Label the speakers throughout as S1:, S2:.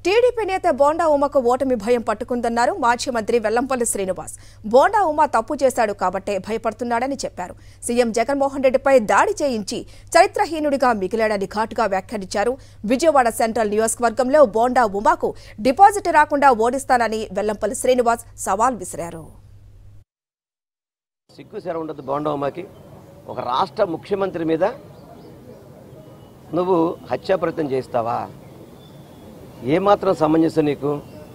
S1: TDP నేత బోండా ఉమకు ఓటమి భయం పట్టుకుందన్నారు మాజీ మంత్రి వెల్లంపల్లి శ్రీనివాస్ బోండా ఉమ తప్పు చేశాడు కాబట్టే భయపడుతున్నాడని చెప్పారు సీఎం జగన్మోహన్ రెడ్డిపై దాడి చేయించి చరిత్రహీనుడిగా మిగిలాడని ఘాటుగా వ్యాఖ్యానించారు విజయవాడ సెంట్రల్ నియోజకవర్గంలో బోండా ఉమాకు డిపాజిట్ రాకుండా ఓడిస్తానని వెల్లంపల్లి శ్రీనివాస్ సవాల్ విసిరారు
S2: సిగ్గు సెర ఉండదు బోండవమ్మకి ఒక రాష్ట్ర ముఖ్యమంత్రి మీద నువ్వు హత్యాప్రయత్నం చేస్తావా ఏమాత్రం సమంజసం నీకు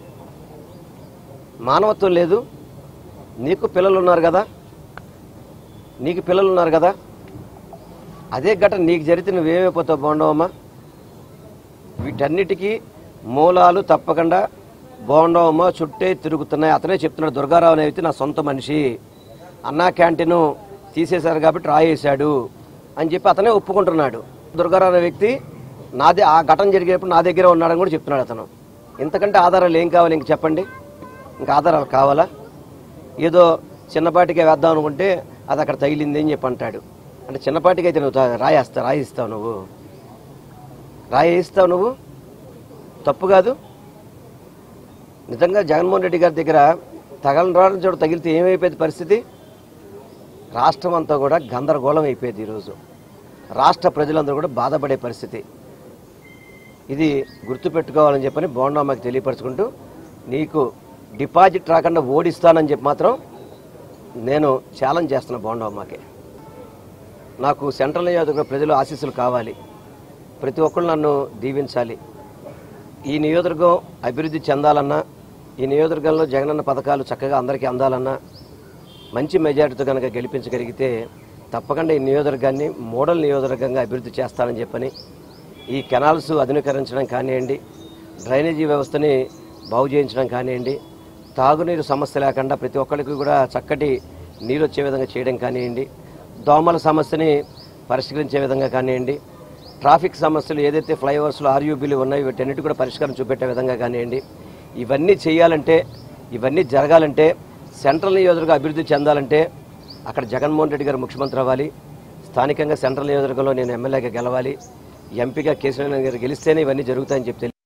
S2: మానవత్వం లేదు నీకు పిల్లలు ఉన్నారు కదా నీకు పిల్లలు ఉన్నారు కదా అదే ఘటన నీకు జరిగితే నువ్వేమైపోతావు బోండవమ్మ వీటన్నిటికీ మూలాలు తప్పకుండా బోండవమ్మ చుట్టే తిరుగుతున్నాయి అతనే చెప్తున్నాడు దుర్గారావు అనే వ్యక్తి నా సొంత మనిషి అన్నా క్యాంటీన్ తీసేశారు కాబట్టి రాయేశాడు అని చెప్పి అతనే ఒప్పుకుంటున్నాడు దుర్గారావు అనే వ్యక్తి నాదే ఆ ఘటన జరిగేటప్పుడు నా దగ్గర ఉన్నాడని కూడా చెప్తున్నాడు అతను ఇంతకంటే ఆధారాలు ఏం కావాలి ఇంక చెప్పండి ఇంకా ఆధారాలు కావాలా ఏదో చిన్నపాటిగా వేద్దాం అనుకుంటే అది అక్కడ తగిలింది అని చెప్పి అంటాడు అంటే చిన్నపాటికి అయితే నువ్వు తా- రాయేస్తా రాయిస్తావు నువ్వు రాయేస్తావు నువ్వు తప్పు కాదు నిజంగా జగన్మోహన్ రెడ్డి గారి దగ్గర తగలని రాని చోట తగిలితే ఏమైపోయేది పరిస్థితి రాష్ట్రం అంతా కూడా గందరగోళం అయిపోయేది ఈరోజు రాష్ట్ర ప్రజలందరూ కూడా బాధపడే పరిస్థితి ఇది గుర్తుపెట్టుకోవాలని చెప్పని బోండమ్మకి తెలియపరచుకుంటూ నీకు డిపాజిట్ రాకుండా ఓడిస్తానని చెప్పి మాత్రం నేను ఛాలెంజ్ చేస్తున్నా బోండమ్మకి నాకు సెంట్రల్ నియోజకవర్గ ప్రజలు ఆశీస్సులు కావాలి ప్రతి ఒక్కళ్ళు నన్ను దీవించాలి ఈ నియోజకవర్గం అభివృద్ధి చెందాలన్నా ఈ నియోజకవర్గంలో జగనన్న పథకాలు చక్కగా అందరికీ అందాలన్నా మంచి మెజారిటీతో కనుక గెలిపించగలిగితే తప్పకుండా ఈ నియోజకవర్గాన్ని మోడల్ నియోజకవర్గంగా అభివృద్ధి చేస్తానని చెప్పని ఈ కెనాల్స్ ఆధునీకరించడం కానివ్వండి డ్రైనేజీ వ్యవస్థని బాగు చేయించడం కానివ్వండి తాగునీరు సమస్య లేకుండా ప్రతి ఒక్కరికి కూడా చక్కటి నీరు వచ్చే విధంగా చేయడం కానివ్వండి దోమల సమస్యని పరిష్కరించే విధంగా కానివ్వండి ట్రాఫిక్ సమస్యలు ఏదైతే ఫ్లైఓవర్స్లో ఆర్యూబీలు ఉన్నాయో వీటన్నిటి కూడా పరిష్కారం చూపెట్టే విధంగా కానివ్వండి ఇవన్నీ చేయాలంటే ఇవన్నీ జరగాలంటే సెంట్రల్ నియోజకవర్గం అభివృద్ధి చెందాలంటే అక్కడ జగన్మోహన్ రెడ్డి గారు ముఖ్యమంత్రి అవ్వాలి స్థానికంగా సెంట్రల్ నియోజకవర్గంలో నేను ఎమ్మెల్యేగా గెలవాలి ఎంపీగా కేసీఆర్ గారు గెలిస్తేనే ఇవన్నీ జరుగుతాయని చెప్పి తెలియ-